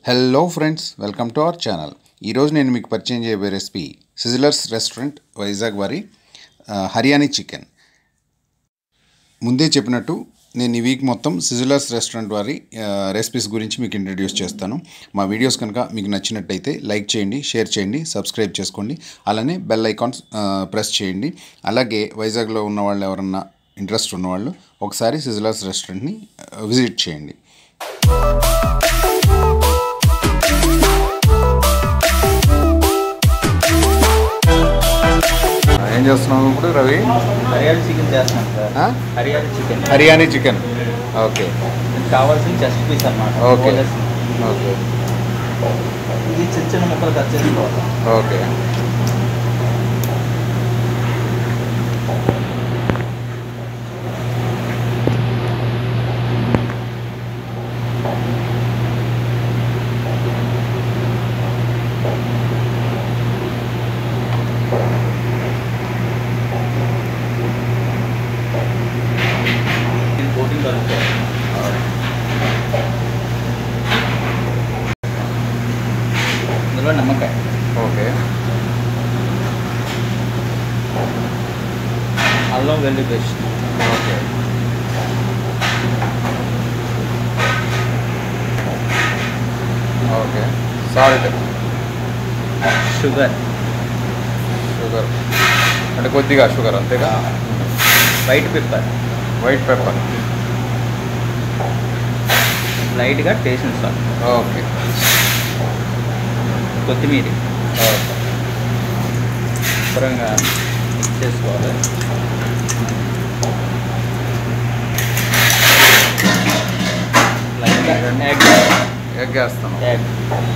Hello friends welcome to our channel ఈరోజు నేను మీకు పరిచయం చేయబోయే రెసిపీ సిజిలర్స్ రెస్టారెంట్ వైజాగ్ వారి ఆ, హర్యానీ చికెన్ ముందే చెప్పినట్టు నేను ఈ వీక్ మొత్తం సిజిలర్స్ రెస్టారెంట్ వారి ఆ, రెసిపీస్ గురించి మీకు ఇంట్రడ్యూస్ చేస్తాను మా వీడియోస్ కనుక మీకు నచ్చినట్టయితే లైక్ చేయండి షేర్ చేయండి సబ్స్క్రైబ్ చేసుకోండి అలానే బెల్ ఐకాన్స్ ఆ, ప్రెస్ చేయండి అలాగే వైజాగ్లో ఉన్న వాళ్ళు ఎవరన్నా ఇంట్రెస్ట్ ఉన్నవాళ్ళు ఒకసారి సిజిలర్స్ రెస్టారెంట్ని ఆ, విజిట్ చేయండి ఏం చేస్తున్నావు ఇప్పుడు రవి హరియాలి చికెన్ చేస్తున్నాం సార్ ఆ? Hariyali chicken Haryani chicken okay ఇది కావాల్సిన చెస్ట్ పీస్ అన్నమాట ఓకే Boneless. ఓకే ఇది చిన్న చిన్న ముక్కలు కట్ చేసుకోవాలి ఓకే ఇది కోటింగ్ కలుపుకోవాలి ఇందులో నిమ్మకాయ ఓకే అల్లం వెల్లి paste okay okay salt sugar sugar అంటే కొద్దిగా షుగర్ అంతేగా వైట్ పెప్పర్ వైట్ పెప్పర్ లైట్గా టేస్ట్ సాల్ట్ ఓకే కొత్తిమీర ఓకే శుభ్రంగా మిక్స్ చేసుకోవాలి లైట్గా ఎగ్ ఎగ్ వేస్తాను ఎగ్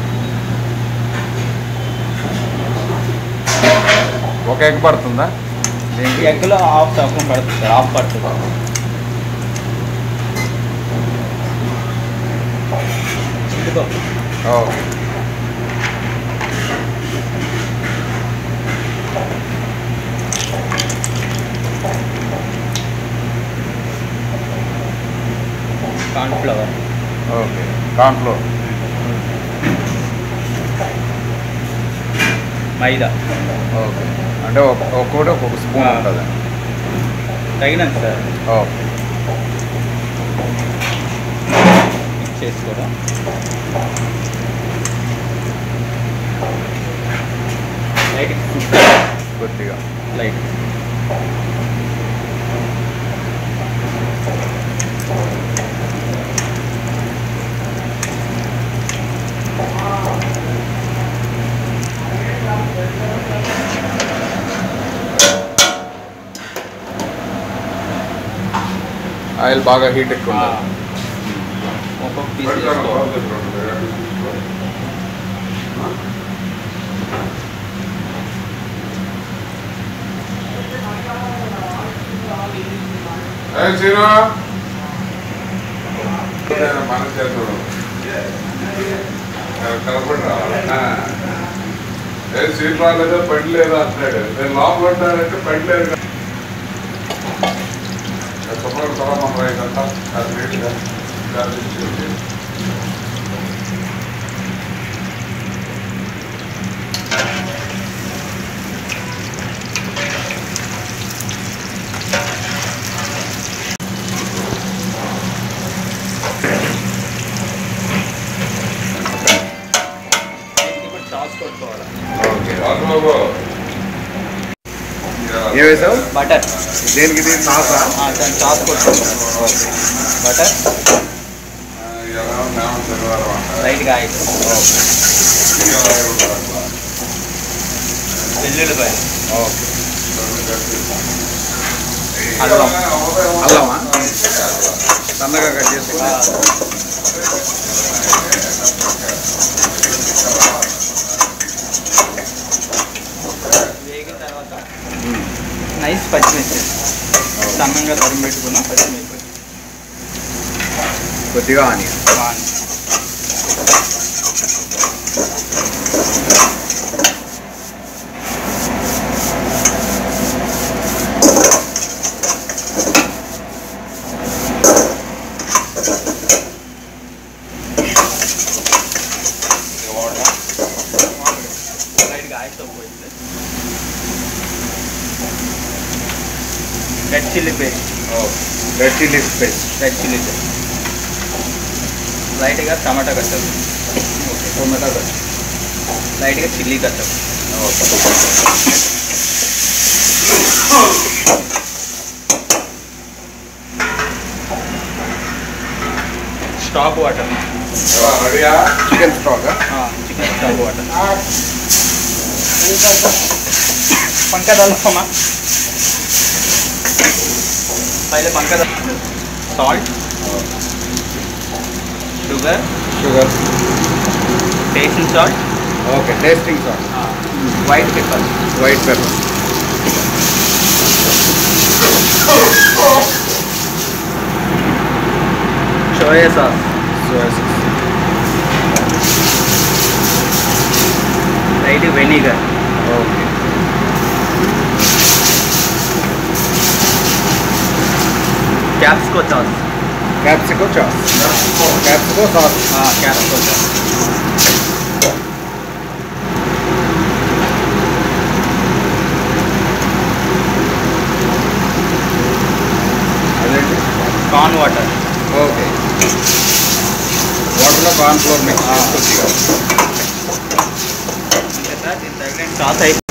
ఒక ఎగ్ పడుతుందా దీనికి ఎగ్లో హాఫ్ సగం పడుతుంది సార్ హాఫ్ పడుతుంది చింతపప్పు ఓకే కార్న్ఫ్లవర్ ఓకే కార్న్ఫ్లోర్ మైదా ఓకే అంటే ఒక ఒక్కొక్కటి ఒక్కొక్క స్పూన్ ఆ. ఉంటుంది తగినంత సార్ ఓకే మిక్స్ చేసుకోవడం లైట్ కొద్దిగా లైట్ ఆయిల్ బాగా హీట్ ఎక్కువ ఉండాలి ఒక్కొక్క పీస్ చేసుకోవాలి సీట్ రాలేదా బండి లేదా అంటాడు నేను లోపల ఉంటానంటే బండి లేదు కదా. శుభ్రం శుభ్రం రైతంతా అది నీట్గా గార్నిష్ ఇప్పుడు సాస్ కొట్టుకోవాలి ఓకే రాజబాబు ఏం వేసావు బటర్ దేనికి ఇది సాసా దాని సాస్ కొట్టుకోవాలి బటర్ ఎలా ఉన్నాము శనివారం అంటారు లైట్గా ఆయిల్ వెల్లుల్లిపాయ ఓకే అల్లం. అల్లమా సన్నగా కట్ చేసుకుని వేగిన తర్వాత నైస్ పచ్చిమిర్చి సన్నంగా తరిగి పెట్టుకున్న పచ్చిమిర్చి కొద్దిగా ఆనియన్ బాగుంది red chilli paste red chilli paste red chilli paste లైట్గా టమాటా కచ్చప్ టొమాటో లైట్గా చిల్లీ కచ్చప్ స్టాక్ వాటర్ హరియా chicken stock chicken stock water पंखा डालो हमा पहले पंखा डाल salt sugar sugar tasting salt okay tasting sauce white pepper white pepper soya sauce light vinegar okay capsicum sauce capsicum sauce capsicum sauce हाँ capsicum sauce అదేంటి corn water okay వాటర్లో corn flour mix కొద్దిగా sauce అయి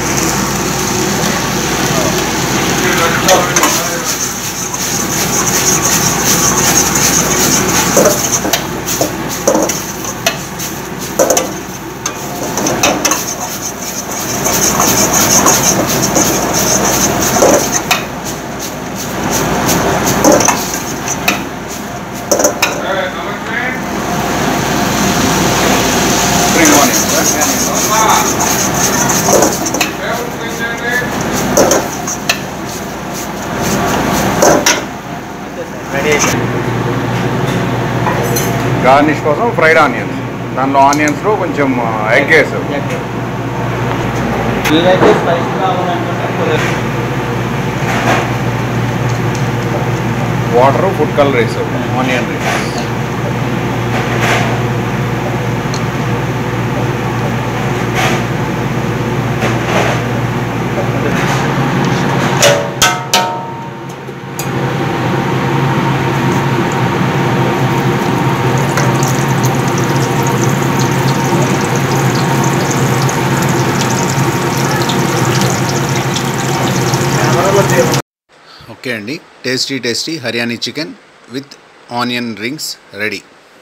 spring onions ready అయిపోయింది garnish కోసం fried onions దానిలో ఆనియన్స్లో కొంచెం ఎగ్ వేసావు మీరైతే స్పైసీ కావాలనుకుంటే కొద్దిగా వాటర్ ఫుడ్ కలర్ వేసావు ఆనియన్ రైస్ ఓకే అండి tasty tasty Haryani chicken with onion rings ready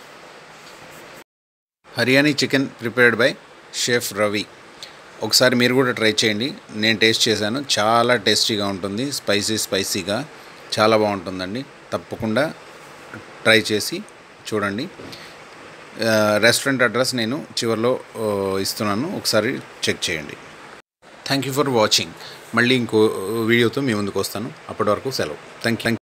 Haryani chicken prepared by chef Ravi ఒకసారి మీరు కూడా ట్రై చేయండి నేను టేస్ట్ చేశాను చాలా టేస్టీగా ఉంటుంది స్పైసీ స్పైసీగా చాలా బాగుంటుందండి తప్పకుండా ట్రై చేసి చూడండి ఆ, రెస్టారెంట్ అడ్రస్ నేను చివరిలో ఆ, ఇస్తున్నాను ఒకసారి చెక్ చేయండి థ్యాంక్ యూ ఫర్ వాచింగ్ మళ్ళీ ఇంకో వీడియోతో మీ ముందుకు వస్తాను అప్పటి వరకు సెలవు థ్యాంక్ యూ